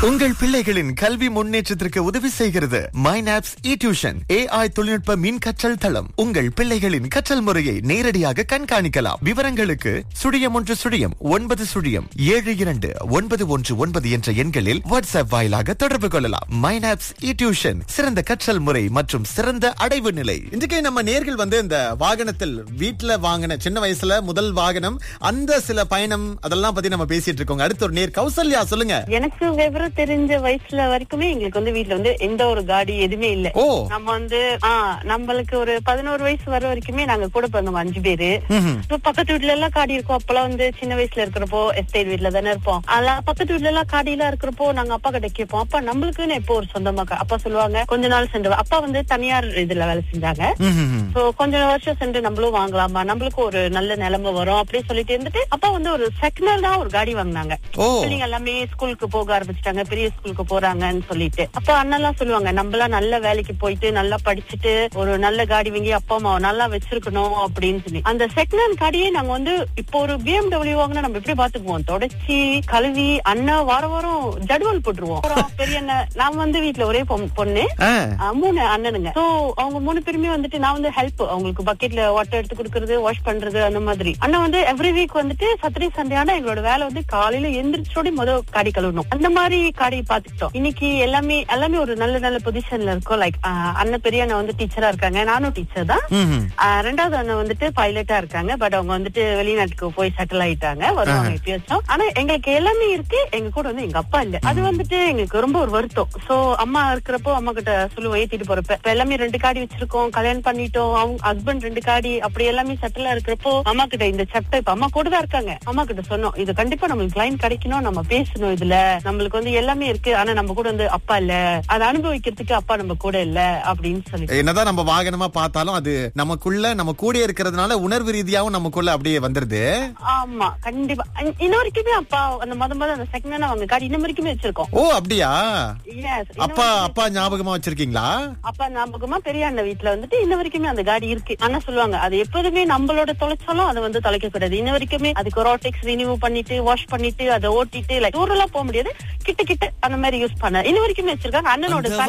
உங்கள் பிள்ளைகளின் கல்வி முன்னேற்றத்திற்கு உதவி செய்கிறது மைனாப்ஸ் இ டியூஷன் ஏஐ தொழில்நுட்ப மின் கற்றல் தளம் உங்கள் பிள்ளைகளின் கற்றல் முறையை நேரடியாக கண்காணிக்கலாம் விவரங்களுக்கு சுழியம் ஒன்று சுழியம் ஒன்பது சுழியம் ஏழு இரண்டு ஒன்பது ஒன்று ஒன்பது என்ற எண்களில் வாட்ஸ்அப் வாயிலாக தொடர்பு கொள்ளலாம் மைனாப்ஸ் இ டியூஷன் சிறந்த கற்றல் முறை மற்றும் சிறந்த அடைவு நிலை இன்றைக்கு நம்ம நேர்கள் வந்து இந்த வாகனத்தில் வீட்டுல வாங்கின சின்ன வயசுல முதல் வாகனம் அந்த சில பயணம் அதெல்லாம் பத்தி நம்ம பேசிட்டு இருக்கோங்க அடுத்து ஒரு நேர் கௌசல்யா சொல்லுங்க எனக்கு விவரம் தெரிஞ்ச வயசுல வரைக்குமே எங்களுக்கு வந்து வீட்ல வந்து எந்த ஒரு காடி எதுவுமே இல்ல ஓ. நம்ம வந்து ஆஹ் நம்மளுக்கு ஒரு பதினோரு வயசு வர வரைக்குமே நாங்க கூட பிறந்தவங்க அஞ்சு பேரு இப்ப பக்கத்து வீட்ல எல்லாம் காடி இருக்கும் அப்பெல்லாம் வந்து சின்ன வயசுல இருக்கிறப்போ எஸ்டேட் வீட்ல தானே இருப்போம் அதெல்லாம் பக்கத்து வீட்ல எல்லாம் காடி எல்லாம் இருக்கிறப்போ நாங்க அப்பா கிட்ட கேட்போம் அப்பா நம்மளுக்குன்னு எப்போ ஒரு சொந்தமா கா- அப்பா சொல்லுவாங்க கொஞ்ச நாள் சென்று அப்பா வந்து தனியார் இதுல வேலை செஞ்சாங்க சோ கொஞ்ச வருஷம் சென்று நம்மளும் வாங்கலாமா நம்மளுக்கு ஒரு நல்ல நிலைமை வரும் அப்படியே சொல்லிட்டு இருந்துட்டு அப்பா வந்து ஒரு செகண்ட் தான் ஒரு காடி வாங்கினாங்க ஓ. பிள்ளைங்க எல்லாமே ஸ்கூலுக்கு போக ஆரம்பிச்சிட்டாங்க பெரிய ஸ்கூலுக்கு போறாங்கன்னு சொல்லிட்டு அப்ப அண்ணெல்லாம் சொல்லுவாங்க நம்மளாம் நல்ல வேலைக்கு போயிட்டு நல்லா படிச்சுட்டு ஒரு நல்ல காடி வாங்கி அப்பா அம்மா நல்லா வச்சிருக்கணும் அப்படின்னு சொல்லி அந்த செகண்ட் ஹேண்ட் காடியே நாங்க வந்து இப்போ ஒரு பிஎம்டபிள்யூ வாங்கினா நம்ம எப்படி பாத்துக்குவோம் தொடச்சி கழுவி அண்ணா வார வாரம் ஜடுவல் போட்டுருவோம் அப்புறம் பெரிய அண்ணன் நான் வந்து வீட்டுல ஒரே பொம்- பொண்ணு ஆ. ஆஹ் மூணு அண்ணனுங்க சோ அவங்க மூணு பேருமே வந்துட்டு நான் வந்து ஹெல்ப் அவங்களுக்கு பக்கெட்ல வாட்டர் எடுத்து கொடுக்கறது வாஷ் பண்றது அந்த மாதிரி அண்ணா வந்து எவ்ரி வீக் வந்துட்டு சாட்டர்டே சண்டே ஆனா எங்களோட வேலை வந்து காலையில எந்திரிச்சோட முதல் காடி கழுவணும் அந்த மாதிரி காடி பாத்துக்கிட்டோம் இன்னைக்கு எல்லாமே எல்லாமே ஒரு நல்ல நல்ல பொசிஷன்ல இருக்கும் லைக் அண்ணன் பெரிய அண்ணன் வந்து டீச்சரா இருக்காங்க நானும் டீச்சர் தான் ம்ஹும். ஆஹ் ரெண்டாவது அண்ணன் வந்துட்டு பைலட்டா இருக்காங்க பட் அவங்க வந்துட்டு வெளிநாட்டுக்கு போய் செட்டில் ஆயிட்டாங்க வருவாங்க எப்பயாச்சும் ஆனா எங்களுக்கு எல்லாமே இருக்கு எங்க கூட வந்து எங்க அப்பா இல்ல அது வந்துட்டு எங்களுக்கு ரொம்ப ஒரு வருத்தம் சோ அம்மா இருக்கிறப்போ அம்மா கிட்ட சொல்லுவோம் ஏத்திட்டு போறப்ப இப்ப எல்லாமே ரெண்டு காடி வச்சிருக்கோம் கல்யாணம் பண்ணிட்டோம் அவங்க ஹஸ்பண்ட் ரெண்டு காடி அப்படி எல்லாமே செட்டில் இருக்கிறப்போ அம்மா கிட்ட இந்த சாப்டர் இப்ப அம்மா கூட தான் இருக்காங்க அம்மா கிட்ட சொன்னோம் இது கண்டிப்பா நம்மளுக்கு கிளைண்ட் கிடைக்கணும் நம்ம பேசணும் இதுல நம்மளுக்கு வந்து எல்லாமே இருக்கு ஆனா நம்ம கூட வந்து அப்பா இல்ல அதை அனுபவிக்கிறதுக்கு அப்பா நம்ம கூட இல்ல அப்படின்னு சொல்லி என்னதான் நம்ம வாகனமா பார்த்தாலும் அது நமக்குள்ள நம்ம கூட இருக்கிறதுனால உணர்வு ரீதியாவும் நமக்குள்ள அப்படியே வந்துருது ஆமா கண்டிப்பா அன்- இன்ன வரைக்குமே அப்பா அந்த முத முத அந்த செகண்ட் ஹேண்ட் அவங்க கார்டு இன்ன வரைக்குமே வச்சிருக்கோம் ஓ அப்படியா Yes, இன்ன அப்பா வரைக்குமே- அப்பா ஞாபகமா வச்சிருக்கீங்களா அப்பா ஞாபகமா பெரிய அண்ணன் வீட்டுல வந்துட்டு இன்ன வரைக்குமே அந்த காடி இருக்கு ஆனா சொல்லுவாங்க அது எப்போதுமே நம்மளோட தொலைச்சாலும் அதை வந்து தொலைக்க கூடாது இன்ன வரைக்குமே அதுக்கு ரோட்டெக்ஸ் ரினியூ பண்ணிட்டு வாஷ் பண்ணிட்டு அதை ஓட்டிட்டு லைக் ஊரெல்லாம் போக முடியாது கிட்ட கிட்ட அந்த மாதிரி யூஸ் பண்ண இன்ன வரைக்குமே வச்சிருக்காங்க அண்ணனோட அந்த son